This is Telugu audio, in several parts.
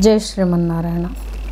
జై శ్రీమన్నారాయణ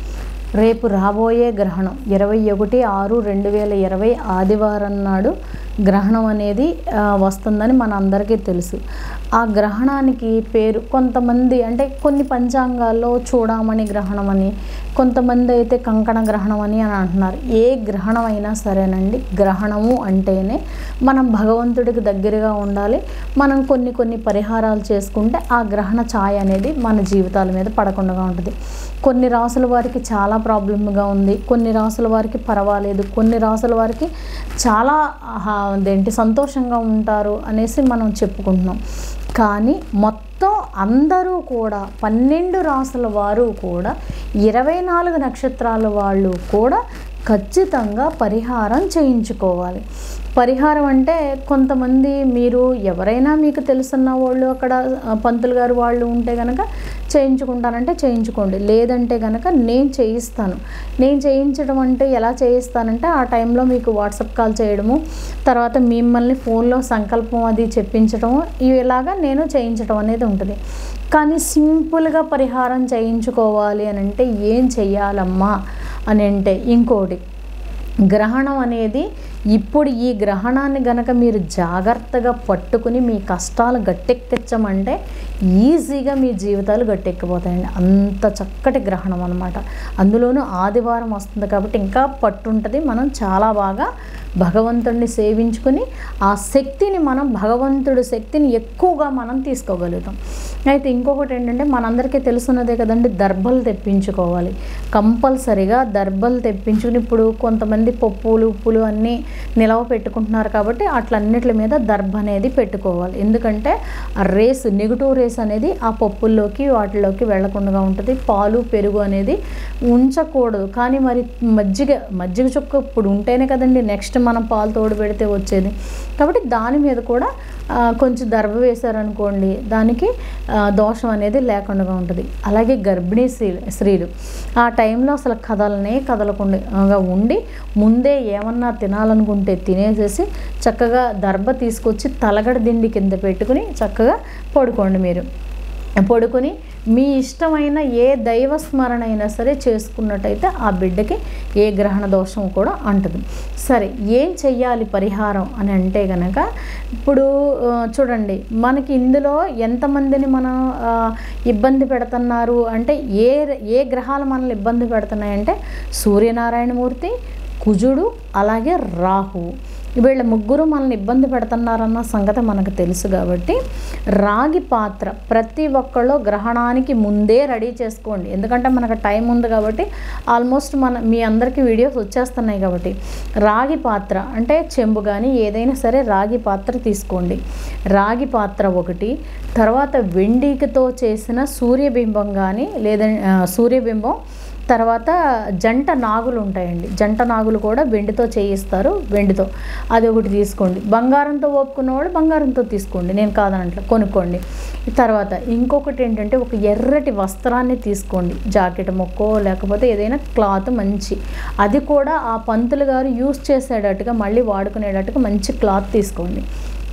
రేపు రాబోయే గ్రహణం ఇరవై ఒకటి ఆరు రెండు వేల ఇరవై ఆదివారం నాడు గ్రహణం అనేది ఆ, వస్తుందని మన అందరికీ తెలుసు ఆ గ్రహణానికి పేరు కొంతమంది అంటే కొన్ని పంచాంగాల్లో చూడమని గ్రహణం అని కొంతమంది అయితే కంకణ గ్రహణం అని అని అంటున్నారు ఏ గ్రహణం అయినా సరేనండి గ్రహణము అంటేనే మనం భగవంతుడికి దగ్గరగా ఉండాలి మనం కొన్ని కొన్ని పరిహారాలు చేసుకుంటే ఆ గ్రహణ ఛాయ అనేది మన జీవితాల మీద పడకుండా ఉంటుంది కొన్ని రాసుల వారికి చాలా ప్రాబ్లమ్గా ఉంది కొన్ని రాసుల వారికి పర్వాలేదు కొన్ని రాసుల వారికి చాలా ఆహా, అదేంటి సంతోషంగా ఉంటారు అనేసి మనం చెప్పుకుంటున్నాం కానీ మొత్తం అందరూ కూడా పన్నెండు రాసుల వారు కూడా ఇరవై నాలుగు నక్షత్రాల వాళ్ళు కూడా ఖచ్చితంగా పరిహారం చేయించుకోవాలి పరిహారం అంటే కొంతమంది మీరు ఎవరైనా మీకు తెలుసున్న వాళ్ళు అక్కడ ఆ, పంతులు గారు వాళ్ళు ఉంటే కనుక చేయించుకుంటానంటే చేయించుకోండి లేదంటే కనుక నేను చేయిస్తాను నేను చేయించడం అంటే ఎలా చేయిస్తానంటే ఆ టైంలో మీకు వాట్సాప్ కాల్ చేయడము తర్వాత మిమ్మల్ని ఫోన్లో సంకల్పం అది చెప్పించడము ఇలాగా నేను చేయించడం అనేది ఉంటుంది కానీ సింపుల్గా పరిహారం చేయించుకోవాలి అని అంటే ఏం చెయ్యాలమ్మా అని అంటే ఇంకోటి గ్రహణం అనేది ఇప్పుడు ఈ గ్రహణాన్ని గనక మీరు జాగ్రత్తగా పట్టుకుని మీ కష్టాలు గట్టెక్కించమంటే ఈజీగా మీ జీవితాలు గట్టెక్కిపోతాయండి అంత చక్కటి గ్రహణం అనమాట అందులోనూ ఆదివారం వస్తుంది కాబట్టి ఇంకా పట్టుంటుంది మనం చాలా బాగా భగవంతుడిని సేవించుకుని ఆ శక్తిని మనం భగవంతుడి శక్తిని ఎక్కువగా మనం తీసుకోగలుగుతాం అయితే ఇంకొకటి ఏంటంటే మనందరికీ తెలుసున్నదే కదండి దర్భలు తెప్పించుకోవాలి కంపల్సరిగా దర్భలు తెప్పించుకుని ఇప్పుడు కొంతమంది పప్పులు ఉప్పులు అన్నీ నిలవ పెట్టుకుంటున్నారు కాబట్టి అట్లన్నిటి మీద దర్భ అనేది పెట్టుకోవాలి ఎందుకంటే ఆ రేస్ నెగిటివ్ రేస్ అనేది ఆ పప్పుల్లోకి వాటిలోకి వెళ్లకుండా ఉంటుంది పాలు పెరుగు అనేది ఉంచకూడదు కానీ మరి మజ్జిగ మజ్జిగ చుక్క ఇప్పుడు ఉంటేనే కదండి నెక్స్ట్ మనం పాలు తోడు పెడితే వచ్చేది కాబట్టి దాని మీద కూడా ఆ, కొంచెం దర్భ వేశారనుకోండి దానికి ఆ, దోషం అనేది లేకుండా ఉంటుంది అలాగే గర్భిణీ స్త్రీ స్త్రీలు ఆ టైంలో అసలు కదలనే కదలకుండా ఉండి ముందే ఏమన్నా తినాలనుకుంటే తినేసేసి చక్కగా దర్భ తీసుకొచ్చి తలగడ దిండి కింద పెట్టుకుని చక్కగా పడుకోండి మీరు పడుకొని మీ ఇష్టమైన ఏ దైవ స్మరణ అయినా సరే చేసుకున్నట్టయితే ఆ బిడ్డకి ఏ గ్రహణ దోషం కూడా అంటదు సరే ఏం చెయ్యాలి పరిహారం అని అంటే గనక ఇప్పుడు ఆ, చూడండి మనకి ఇందులో ఎంతమందిని మనం ఆ, ఇబ్బంది పెడుతున్నారు అంటే ఏ ఏ గ్రహాలు మనల్ని ఇబ్బంది పెడుతున్నాయంటే సూర్యనారాయణమూర్తి కుజుడు అలాగే రాహువు వీళ్ళ ముగ్గురు మనల్ని ఇబ్బంది పెడుతున్నారన్న సంగతి మనకు తెలుసు కాబట్టి రాగి పాత్ర ప్రతి ఒక్కళ్ళు గ్రహణానికి ముందే రెడీ చేసుకోండి ఎందుకంటే మనకు టైం ఉంది కాబట్టి ఆల్మోస్ట్ మన మీ అందరికీ వీడియోస్ వచ్చేస్తున్నాయి కాబట్టి రాగి పాత్ర అంటే చెంబు కానీ ఏదైనా సరే రాగి పాత్ర తీసుకోండి రాగి పాత్ర ఒకటి తర్వాత వెండికితో చేసిన సూర్యబింబం కానీ లేదా ఆ, సూర్యబింబం తర్వాత జంట నాగులు ఉంటాయండి జంట నాగులు కూడా వెండితో చేయిస్తారు వెండితో అది ఒకటి తీసుకోండి బంగారంతో ఒప్పుకున్న వాళ్ళు బంగారంతో తీసుకోండి నేను కాదనట్ల కొనుక్కోండి తర్వాత ఇంకొకటి ఏంటంటే ఒక ఎర్రటి వస్త్రాన్ని తీసుకోండి జాకెట్ మొక్కో లేకపోతే ఏదైనా క్లాత్ మంచి అది కూడా ఆ పంతులు గారు యూస్ చేసేటట్టుగా మళ్ళీ వాడుకునేటట్టుగా మంచి క్లాత్ తీసుకోండి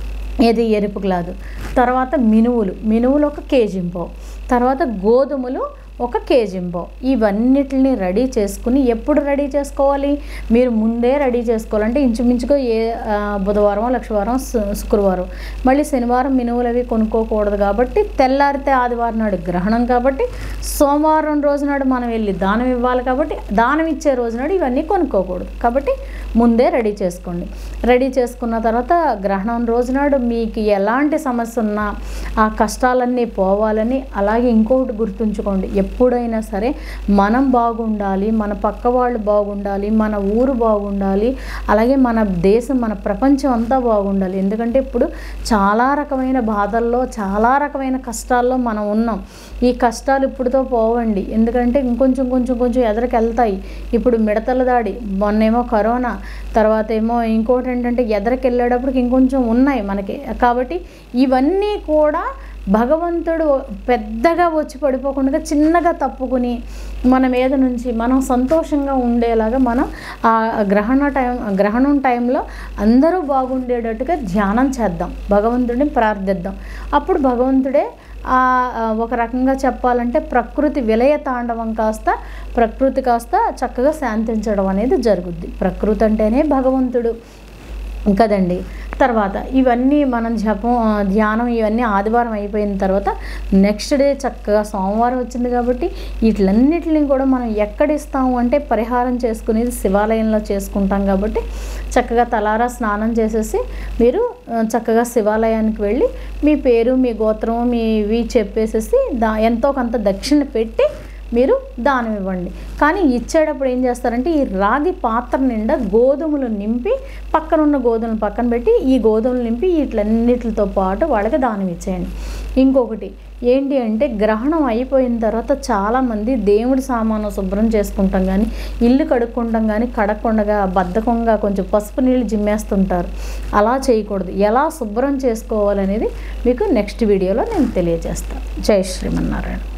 ఏది ఎరుపు క్లాత్ తర్వాత మినువులు మినువులు ఒక కేజింపో తర్వాత గోధుమలు ఒక కేజింపో ఇవన్నిటిని రెడీ చేసుకుని ఎప్పుడు రెడీ చేసుకోవాలి మీరు ముందే రెడీ చేసుకోవాలంటే ఇంచుమించుగా ఏ ఆ, బుధవారం లక్షవారం శు- శుక్రవారం మళ్ళీ శనివారం మినువులు అవి కొనుక్కోకూడదు కాబట్టి తెల్లారితే ఆదివారం నాడు గ్రహణం కాబట్టి సోమవారం రోజు నాడు మనం వెళ్ళి దానం ఇవ్వాలి కాబట్టి దానం ఇచ్చే రోజు నాడు ఇవన్నీ కొనుక్కోకూడదు కాబట్టి ముందే రెడీ చేసుకోండి రెడీ చేసుకున్న తర్వాత గ్రహణం రోజు నాడు మీకు ఎలాంటి సమస్య ఉన్నా ఆ కష్టాలన్నీ పోవాలని అలాగే ఇంకొకటి గుర్తుంచుకోండి ఎప్పుడైనా సరే మనం బాగుండాలి మన పక్క వాళ్ళు బాగుండాలి మన ఊరు బాగుండాలి అలాగే మన దేశం మన ప్రపంచం అంతా బాగుండాలి ఎందుకంటే ఇప్పుడు చాలా రకమైన బాధల్లో చాలా రకమైన కష్టాల్లో మనం ఉన్నాం ఈ కష్టాలు ఇప్పుడుతో పోవండి ఎందుకంటే ఇంకొంచెం కొంచెం కొంచెం ఎదరికి వెళ్తాయి ఇప్పుడు మిడతల దాడి మొన్నేమో కరోనా తర్వాత ఏమో ఇంకోటి ఏంటంటే ఎదరికి వెళ్ళేటప్పటికి ఇంకొంచెం ఉన్నాయి మనకి కాబట్టి ఇవన్నీ కూడా భగవంతుడు పెద్దగా వచ్చి పడిపోకుండా చిన్నగా తప్పుకుని మన మీద నుంచి మనం సంతోషంగా ఉండేలాగా మనం ఆ గ్రహణ టైం గ్రహణం టైంలో అందరూ బాగుండేటట్టుగా ధ్యానం చేద్దాం భగవంతుడిని ప్రార్థిద్దాం అప్పుడు భగవంతుడే ఆ, ఆ, ఒక రకంగా చెప్పాలంటే ప్రకృతి విలయ తాండవం కాస్త ప్రకృతి కాస్త చక్కగా శాంతించడం అనేది జరుగుద్ది ప్రకృతి అంటేనే భగవంతుడు కదండి తర్వాత ఇవన్నీ మనం జపం ఆ, ధ్యానం ఇవన్నీ ఆదివారం అయిపోయిన తర్వాత నెక్స్ట్ డే చక్కగా సోమవారం వచ్చింది కాబట్టి వీటిలన్నిటిని కూడా మనం ఎక్కడ ఇస్తాము అంటే పరిహారం చేసుకునేది శివాలయంలో చేసుకుంటాం కాబట్టి చక్కగా తలారా స్నానం చేసేసి మీరు ఆ, చక్కగా శివాలయానికి వెళ్ళి మీ పేరు మీ గోత్రం మీ ఇవి చెప్పేసేసి దా ఎంతో కొంత దక్షిణ పెట్టి మీరు దానం ఇవ్వండి కానీ ఇచ్చేటప్పుడు ఏం చేస్తారంటే ఈ రాగి పాత్ర నిండా గోధుమలు నింపి పక్కన ఉన్న గోధుమలు పక్కన పెట్టి ఈ గోధుమలు నింపి వీటిలన్నిటితో పాటు వాళ్ళకి దానం ఇచ్చేయండి ఇంకొకటి ఏంటి అంటే గ్రహణం అయిపోయిన తర్వాత చాలామంది దేవుడి సామాను శుభ్రం చేసుకుంటాం కానీ ఇల్లు కడుక్కుంటాం కానీ కడగకుండా బద్ధకంగా కొంచెం పసుపు నీళ్ళు జిమ్మేస్తుంటారు అలా చేయకూడదు ఎలా శుభ్రం చేసుకోవాలనేది మీకు నెక్స్ట్ వీడియోలో నేను తెలియజేస్తాను జై శ్రీమన్నారాయణ